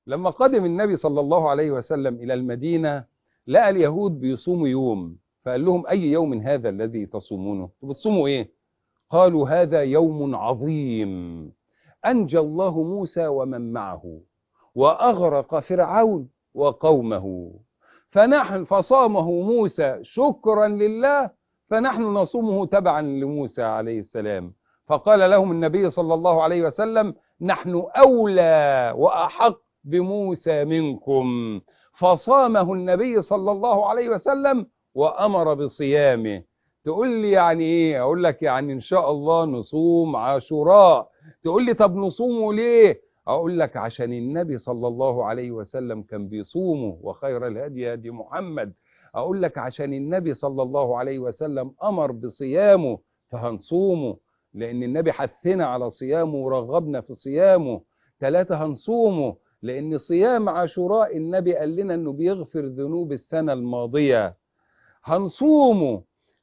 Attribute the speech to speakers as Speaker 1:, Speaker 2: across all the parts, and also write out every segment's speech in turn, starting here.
Speaker 1: لما قدم النبي صلى الله عليه وسلم إلى المدينة لقى اليهود بيصوموا يوم فقال لهم أي يوم هذا الذي تصومونه بتصوموا إيه قالوا هذا يوم عظيم أنجى الله موسى ومن معه وأغرق فرعون وقومه فنحن فصامه موسى شكرا لله فنحن نصومه تبعا لموسى عليه السلام فقال لهم النبي صلى الله عليه وسلم نحن أولى وأحق بموسى منكم فصامه النبي صلى الله عليه وسلم وأمر بصيامه تقول لي يعني ايه اقول لك يعني ان شاء الله نصوم عاشوراء تقول لي طب نصومه ليه اقول لك عشان النبي صلى الله عليه وسلم كان بيصومه وخير الهدي هدي محمد اقول لك عشان النبي صلى الله عليه وسلم امر بصيامه فهنصومه لان النبي حثنا على صيامه ورغبنا في صيامه ثلاثة هنصومه لان صيام عاشوراء النبي قال لنا انه بيغفر ذنوب السنة الماضية هنصومه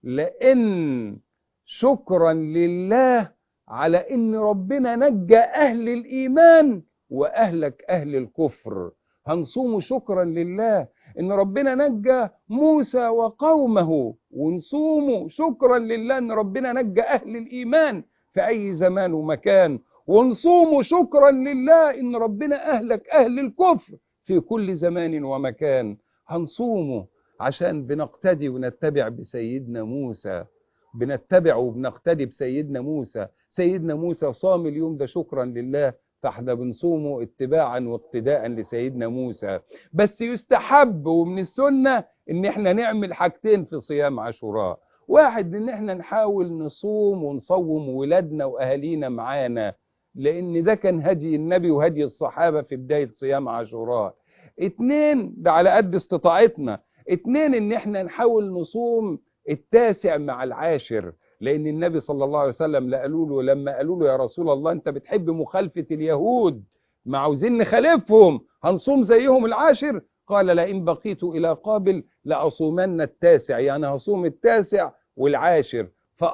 Speaker 1: لان شكرا لله على ان ربنا نجى اهل الايمان واهلك اهل الكفر هنصوم شكرا لله ان ربنا نجى موسى وقومه ونصوم شكرا لله ان ربنا نجى اهل الايمان في اي زمان ومكان ونصوم شكرا لله ان ربنا اهلك اهل الكفر في كل زمان ومكان هنصومه عشان بنقتدي ونتبع بسيدنا موسى بنتبع وبنقتدي بسيدنا موسى سيدنا موسى صام اليوم ده شكرا لله فاحنا بنصومه اتباعا واقتداء لسيدنا موسى بس يستحب ومن السنة ان احنا نعمل حاجتين في صيام عاشوراء واحد ان احنا نحاول نصوم ونصوم ولادنا واهالينا معانا لان ده كان هدي النبي وهدي الصحابة في بداية صيام عاشوراء اتنين ده على قد استطاعتنا اتنين ان احنا نحاول نصوم التاسع مع العاشر لان النبي صلى الله عليه وسلم قالوا له لما قالوا له يا رسول الله انت بتحب مخالفة اليهود ما عاوزين نخالفهم هنصوم زيهم العاشر قال لئن بقيت الى قابل لاصومن التاسع يعني هصوم التاسع والعاشر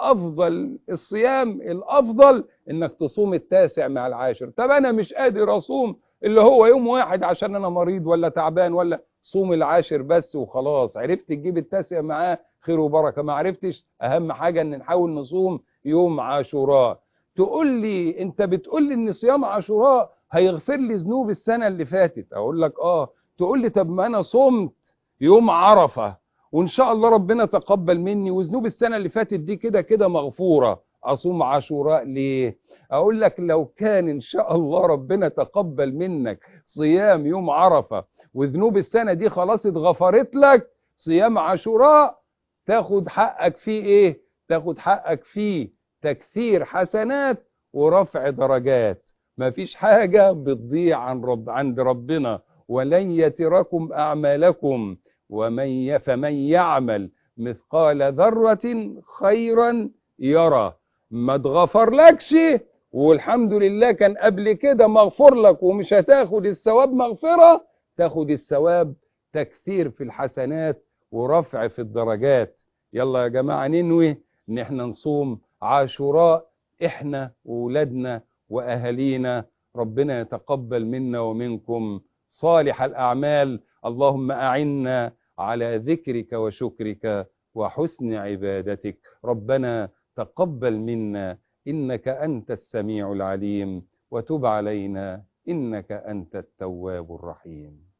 Speaker 1: فافضل الصيام الافضل انك تصوم التاسع مع العاشر طب انا مش قادر اصوم اللي هو يوم واحد عشان انا مريض ولا تعبان ولا صوم العاشر بس وخلاص عرفت تجيب التاسع معاه خير وبركة ما عرفتش اهم حاجة ان نحاول نصوم يوم عاشوراء تقول لي انت بتقول لي ان صيام عاشوراء هيغفر لي ذنوب السنة اللي فاتت اقول لك اه تقول لي طب ما انا صمت يوم عرفة وان شاء الله ربنا تقبل مني وذنوب السنة اللي فاتت دي كده كده مغفورة اصوم عاشوراء ليه اقول لك لو كان ان شاء الله ربنا تقبل منك صيام يوم عرفة وذنوب السنة دي خلاص اتغفرت لك صيام عاشوراء تاخد حقك فيه ايه تاخد حقك فيه تكثير حسنات ورفع درجات مفيش حاجة بتضيع عن رب عند ربنا ولن يتركم أعمالكم ومن فمن يعمل مثقال ذرة خيرا يرى ما تغفرلكش والحمد لله كان قبل كده مغفور لك ومش هتاخد الثواب مغفرة تاخد الثواب تكثير في الحسنات ورفع في الدرجات يلا يا جماعة ننوي ان احنا نصوم عاشوراء احنا وولادنا واهالينا ربنا يتقبل منا ومنكم صالح الاعمال اللهم اعنا على ذكرك وشكرك وحسن عبادتك ربنا تقبل منا انك انت السميع العليم وتب علينا انك انت التواب الرحيم